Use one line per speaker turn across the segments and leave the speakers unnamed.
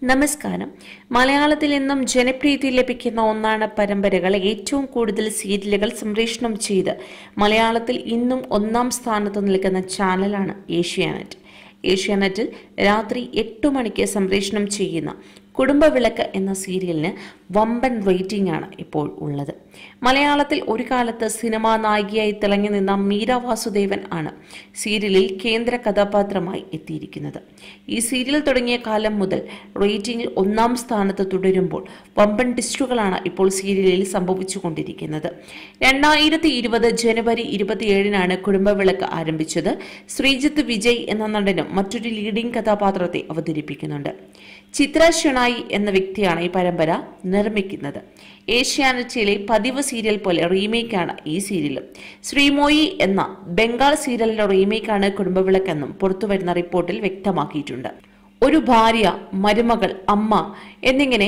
നമസ്കാരം മലയാളത്തിൽ നിന്നും ജനപ്രീതി ലഭിക്കുന്ന ഒന്നാണ് പരമ്പരകൾ ഏറ്റവും കൂടുതൽ സീരിയലുകൾ സംപ്രേഷണം ചെയ്ത് മലയാളത്തിൽ ഇന്നും ഒന്നാം സ്ഥാനത്ത് നിൽക്കുന്ന ചാനലാണ് ഏഷ്യാനെറ്റ് ഏഷ്യാനെറ്റിൽ രാത്രി എട്ട് മണിക്ക് സംപ്രേഷണം ചെയ്യുന്ന കുടുംബവിളക്ക് എന്ന സീരിയലിന് വമ്പൻ റേറ്റിംഗ് ആണ് ഇപ്പോൾ ഉള്ളത് മലയാളത്തിൽ ഒരു കാലത്ത് സിനിമാ നായികയായി തിളങ്ങി നിന്ന മീര വാസുദേവൻ ആണ് സീരിയലിൽ കേന്ദ്ര കഥാപാത്രമായി എത്തിയിരിക്കുന്നത് ഈ സീരിയൽ തുടങ്ങിയ കാലം മുതൽ റേറ്റിംഗിൽ ഒന്നാം സ്ഥാനത്ത് തുടരുമ്പോൾ വമ്പൻ ടിസ്റ്റുകളാണ് ഇപ്പോൾ സീരിയലിൽ സംഭവിച്ചുകൊണ്ടിരിക്കുന്നത് രണ്ടായിരത്തി ഇരുപത് ജനുവരി ഇരുപത്തിയേഴിനാണ് കുടുംബവിളക്ക് ആരംഭിച്ചത് ശ്രീജിത്ത് വിജയ് എന്ന നടനും മറ്റൊരു ലീഡിംഗ് കഥാപാത്രത്തെ അവതരിപ്പിക്കുന്നുണ്ട് ചിത്ര ഷെണായി എന്ന വ്യക്തിയാണ് ഈ പരമ്പര നിർമ്മിക്കുന്നത് ഏഷ്യാനെറ്റിലെ പതിവ് സീരിയൽ പോലെ റീമേക്കാണ് ഈ സീരിയലും ശ്രീമോയി എന്ന ബംഗാൾ സീരിയലിന്റെ റീമേക്കാണ് കുടുംബവിളക്കെന്നും പുറത്തുവരുന്ന റിപ്പോർട്ടിൽ വ്യക്തമാക്കിയിട്ടുണ്ട് ഒരു ഭാര്യ മരുമകൾ അമ്മ എന്നിങ്ങനെ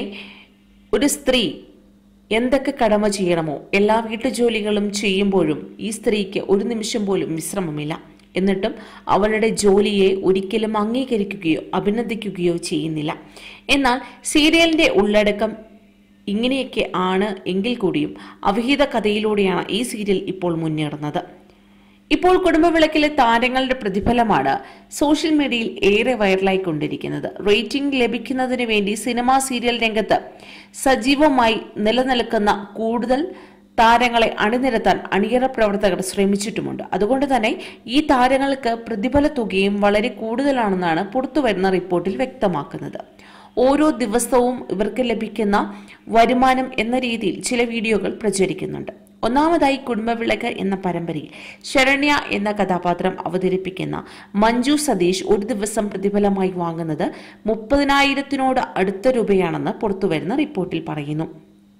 ഒരു സ്ത്രീ എന്തൊക്കെ കടമ ചെയ്യണമോ എല്ലാ വീട്ടുജോലികളും ചെയ്യുമ്പോഴും ഈ സ്ത്രീക്ക് ഒരു നിമിഷം പോലും വിശ്രമമില്ല എന്നിട്ടും അവളുടെ ജോലിയെ ഒരിക്കലും അംഗീകരിക്കുകയോ അഭിനന്ദിക്കുകയോ ചെയ്യുന്നില്ല എന്നാൽ സീരിയലിന്റെ ഉള്ളടക്കം ഇങ്ങനെയൊക്കെ ആണ് എങ്കിൽ കൂടിയും അവിഹിത കഥയിലൂടെയാണ് ഈ സീരിയൽ ഇപ്പോൾ മുന്നേറുന്നത് ഇപ്പോൾ കുടുംബവിളക്കിലെ താരങ്ങളുടെ പ്രതിഫലമാണ് സോഷ്യൽ മീഡിയയിൽ ഏറെ വൈറലായിക്കൊണ്ടിരിക്കുന്നത് റേറ്റിംഗ് ലഭിക്കുന്നതിന് വേണ്ടി സിനിമാ സീരിയൽ രംഗത്ത് സജീവമായി നിലനിൽക്കുന്ന കൂടുതൽ താരങ്ങളെ അണിനിരത്താൻ അണിയറ പ്രവർത്തകർ ശ്രമിച്ചിട്ടുമുണ്ട് അതുകൊണ്ട് തന്നെ ഈ താരങ്ങൾക്ക് പ്രതിഫല തുകയും വളരെ കൂടുതലാണെന്നാണ് പുറത്തുവരുന്ന റിപ്പോർട്ടിൽ വ്യക്തമാക്കുന്നത് ഓരോ ദിവസവും ഇവർക്ക് ലഭിക്കുന്ന വരുമാനം എന്ന രീതിയിൽ ചില വീഡിയോകൾ പ്രചരിക്കുന്നുണ്ട് ഒന്നാമതായി കുടുംബവിളക്ക് എന്ന പരമ്പരയിൽ ശരണ്യ എന്ന കഥാപാത്രം അവതരിപ്പിക്കുന്ന മഞ്ജു സതീഷ് ഒരു ദിവസം പ്രതിഫലമായി വാങ്ങുന്നത് മുപ്പതിനായിരത്തിനോട് അടുത്ത രൂപയാണെന്ന് പുറത്തുവരുന്ന റിപ്പോർട്ടിൽ പറയുന്നു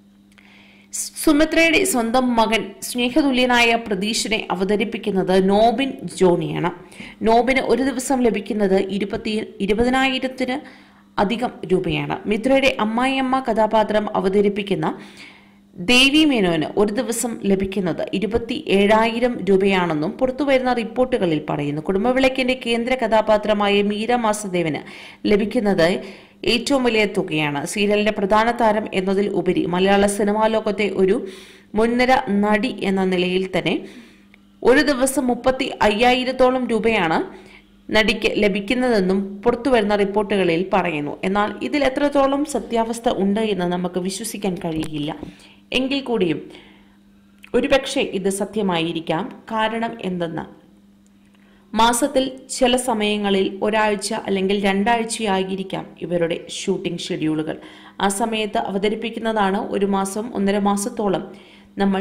സുമിത്രയുടെ സ്വന്തം മകൻ സ്നേഹതുല്യനായ പ്രതീഷിനെ അവതരിപ്പിക്കുന്നത് നോബിൻ ജോണിയാണ് നോബിന് ഒരു ദിവസം ലഭിക്കുന്നത് ഇരുപത്തി ഇരുപതിനായിരത്തിന് അധികം രൂപയാണ് മിത്രയുടെ അമ്മായിയമ്മ കഥാപാത്രം അവതരിപ്പിക്കുന്ന ദേവി മേനോന് ഒരു ദിവസം ലഭിക്കുന്നത് ഇരുപത്തി ഏഴായിരം രൂപയാണെന്നും പുറത്തുവരുന്ന റിപ്പോർട്ടുകളിൽ പറയുന്നു കുടുംബവിളക്കിന്റെ കേന്ദ്ര കഥാപാത്രമായ മീര മാസദേവന് ലഭിക്കുന്നത് ഏറ്റവും വലിയ തുകയാണ് സീരിയലിന്റെ പ്രധാന താരം എന്നതിൽ ഉപരി മലയാള സിനിമാ ലോകത്തെ ഒരു മുൻനിര നടി എന്ന നിലയിൽ തന്നെ ഒരു ദിവസം മുപ്പത്തി അയ്യായിരത്തോളം രൂപയാണ് നടിക്ക് ലഭിക്കുന്നതെന്നും പുറത്തുവരുന്ന റിപ്പോർട്ടുകളിൽ പറയുന്നു എന്നാൽ ഇതിൽ എത്രത്തോളം സത്യാവസ്ഥ ഉണ്ട് എന്ന് നമുക്ക് വിശ്വസിക്കാൻ കഴിയില്ല എങ്കിൽ കൂടിയും ഒരുപക്ഷെ ഇത് സത്യമായിരിക്കാം കാരണം എന്തെന്ന് മാസത്തിൽ ചില സമയങ്ങളിൽ ഒരാഴ്ച അല്ലെങ്കിൽ രണ്ടാഴ്ചയായിരിക്കാം ഇവരുടെ ഷൂട്ടിംഗ് ഷെഡ്യൂളുകൾ ആ സമയത്ത് അവതരിപ്പിക്കുന്നതാണ് ഒരു മാസം ഒന്നര മാസത്തോളം നമ്മൾ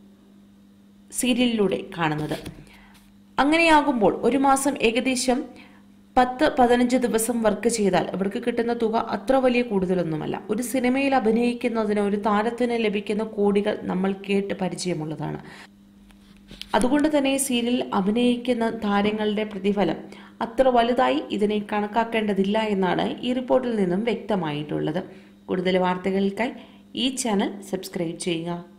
സീരിയലിലൂടെ കാണുന്നത് അങ്ങനെയാകുമ്പോൾ ഒരു മാസം ഏകദേശം പത്ത് പതിനഞ്ച് ദിവസം വർക്ക് ചെയ്താൽ അവർക്ക് കിട്ടുന്ന തുക അത്ര വലിയ കൂടുതലൊന്നുമല്ല ഒരു സിനിമയിൽ അഭിനയിക്കുന്നതിന് ഒരു താരത്തിന് ലഭിക്കുന്ന കോടികൾ നമ്മൾ കേട്ട് പരിചയമുള്ളതാണ് അതുകൊണ്ട് തന്നെ സീരിയലിൽ അഭിനയിക്കുന്ന താരങ്ങളുടെ പ്രതിഫലം അത്ര വലുതായി ഇതിനെ കണക്കാക്കേണ്ടതില്ല എന്നാണ് ഈ റിപ്പോർട്ടിൽ നിന്നും വ്യക്തമായിട്ടുള്ളത് കൂടുതൽ വാർത്തകൾക്കായി ഈ ചാനൽ സബ്സ്ക്രൈബ് ചെയ്യുക